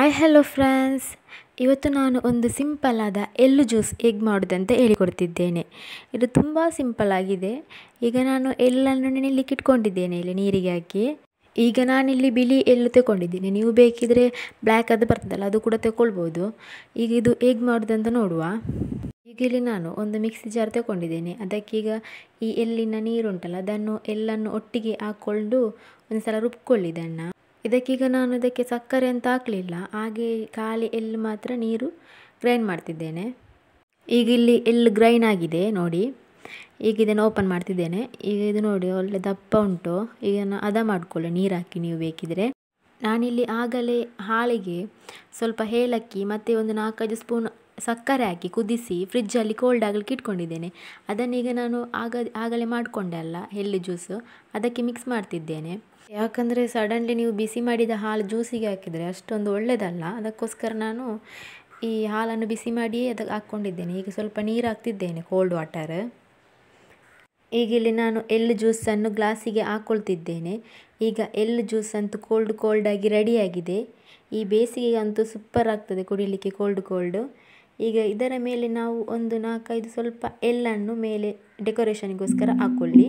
hi hello friends ಇವತ್ತು ನಾನು ಒಂದು ಸಿಂಪಲ್ ಆದ ಎಳ್ಳು ಜ್ಯೂಸ್ ಹೇಗೆ ಮಾಡೋದಂತ ಹೇಳಿಕೊಡ್ತಿದ್ದೇನೆ ಇದು ತುಂಬ ಸಿಂಪಲ್ ಆಗಿದೆ ಈಗ ನಾನು ಎಳ್ಳನ್ನು ನೆನೆಲಿಕ್ಕೆ ಇಟ್ಕೊಂಡಿದ್ದೇನೆ ಇಲ್ಲಿ ನೀರಿಗೆ ಹಾಕಿ ಈಗ ನಾನಿಲ್ಲಿ ಬಿಳಿ ಎಳ್ಳು ತಗೊಂಡಿದ್ದೀನಿ ನೀವು ಬೇಕಿದ್ರೆ ಬ್ಲ್ಯಾಕ್ ಅದು ಬರ್ತದಲ್ಲ ಅದು ಕೂಡ ತಗೊಳ್ಬೋದು ಈಗ ಇದು ಹೇಗೆ ಮಾಡೋದಂತ ನೋಡುವ ಈಗ ಇಲ್ಲಿ ನಾನು ಒಂದು ಮಿಕ್ಸಿ ಜಾರ್ ತಗೊಂಡಿದ್ದೇನೆ ಅದಕ್ಕೀಗ ಈ ಎಳ್ಳಿನ ನೀರುಂಟಲ್ಲ ಅದನ್ನು ಎಳ್ಳನ್ನು ಒಟ್ಟಿಗೆ ಹಾಕ್ಕೊಂಡು ಒಂದು ಸಲ ರುಬ್ಕೊಳ್ಳಿ ಇದನ್ನು ಇದಕ್ಕೀಗ ನಾನು ಇದಕ್ಕೆ ಸಕ್ಕರೆ ಅಂತ ಹಾಕಲಿಲ್ಲ ಹಾಗೆ ಖಾಲಿ ಎಳ್ಳು ಮಾತ್ರ ನೀರು ಗ್ರೈಂಡ್ ಮಾಡ್ತಿದ್ದೇನೆ ಈಗ ಇಲ್ಲಿ ಎಳ್ಳು ಗ್ರೈಂಡ್ ಆಗಿದೆ ನೋಡಿ ಈಗ ಇದನ್ನು ಓಪನ್ ಮಾಡ್ತಿದ್ದೇನೆ ಈಗ ಇದು ನೋಡಿ ಒಳ್ಳೆ ದಪ್ಪ ಉಂಟು ಈಗ ನಾನು ಅದ ಮಾಡಿಕೊಳ್ಳಿ ನೀರು ಹಾಕಿ ನೀವು ಬೇಕಿದ್ರೆ ನಾನಿಲ್ಲಿ ಆಗಲೇ ಹಾಲಿಗೆ ಸ್ವಲ್ಪ ಏಲಕ್ಕಿ ಮತ್ತು ಒಂದು ನಾಲ್ಕೈದು ಸ್ಪೂನ್ ಸಕ್ಕರೆ ಹಾಕಿ ಕುದಿಸಿ ಫ್ರಿಜ್ಜಲ್ಲಿ ಕೋಲ್ಡ್ ಆಗಲಿಕ್ಕೆ ಇಟ್ಕೊಂಡಿದ್ದೇನೆ ಅದನ್ನೀಗ ನಾನು ಆಗ ಆಗಲೇ ಮಾಡಿಕೊಂಡೆ ಅಲ್ಲ ಎಳ್ಳು ಜ್ಯೂಸು ಅದಕ್ಕೆ ಮಿಕ್ಸ್ ಮಾಡ್ತಿದ್ದೇನೆ ಯಾಕಂದರೆ ಸಡನ್ಲಿ ನೀವು ಬಿಸಿ ಮಾಡಿದ ಹಾಲು ಜ್ಯೂಸಿಗೆ ಹಾಕಿದರೆ ಅಷ್ಟೊಂದು ಒಳ್ಳೆಯದಲ್ಲ ಅದಕ್ಕೋಸ್ಕರ ನಾನು ಈ ಹಾಲನ್ನು ಬಿಸಿ ಮಾಡಿಯೇ ಅದಕ್ಕೆ ಹಾಕ್ಕೊಂಡಿದ್ದೇನೆ ಈಗ ಸ್ವಲ್ಪ ನೀರು ಹಾಕ್ತಿದ್ದೇನೆ ಕೋಲ್ಡ್ ವಾಟರ್ ಈಗ ಇಲ್ಲಿ ನಾನು ಎಳ್ಳು ಜ್ಯೂಸನ್ನು ಗ್ಲಾಸಿಗೆ ಹಾಕ್ಕೊಳ್ತಿದ್ದೇನೆ ಈಗ ಎಳ್ಳು ಜ್ಯೂಸ್ ಅಂತೂ ಕೋಲ್ಡ್ ಕೋಲ್ಡಾಗಿ ರೆಡಿಯಾಗಿದೆ ಈ ಬೇಸಿಗೆಗೆ ಅಂತೂ ಸೂಪರ್ ಆಗ್ತದೆ ಕುಡಿಲಿಕ್ಕೆ ಕೋಲ್ಡ್ ಕೋಲ್ಡು ಈಗ ಇದರ ಮೇಲೆ ನಾವು ಒಂದು ನಾಲ್ಕೈದು ಸ್ವಲ್ಪ ಎಳ್ಳನ್ನು ಮೇಲೆ ಡೆಕೋರೇಷನ್ಗೋಸ್ಕರ ಹಾಕ್ಕೊಳ್ಳಿ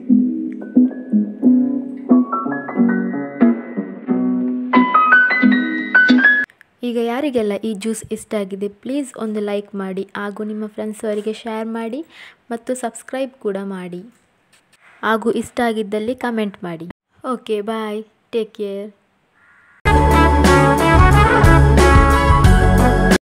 ಈಗ ಯಾರಿಗೆಲ್ಲ ಈ ಜ್ಯೂಸ್ ಇಷ್ಟ ಆಗಿದೆ ಪ್ಲೀಸ್ ಒಂದು ಲೈಕ್ ಮಾಡಿ ಹಾಗೂ ನಿಮ್ಮ ಫ್ರೆಂಡ್ಸ್ ಅವರಿಗೆ ಶೇರ್ ಮಾಡಿ ಮತ್ತು ಸಬ್ಸ್ಕ್ರೈಬ್ ಕೂಡ ಮಾಡಿ ಹಾಗೂ ಇಷ್ಟ ಆಗಿದ್ದಲ್ಲಿ ಕಮೆಂಟ್ ಮಾಡಿ ಓಕೆ ಬಾಯ್ ಟೇಕ್ ಕೇರ್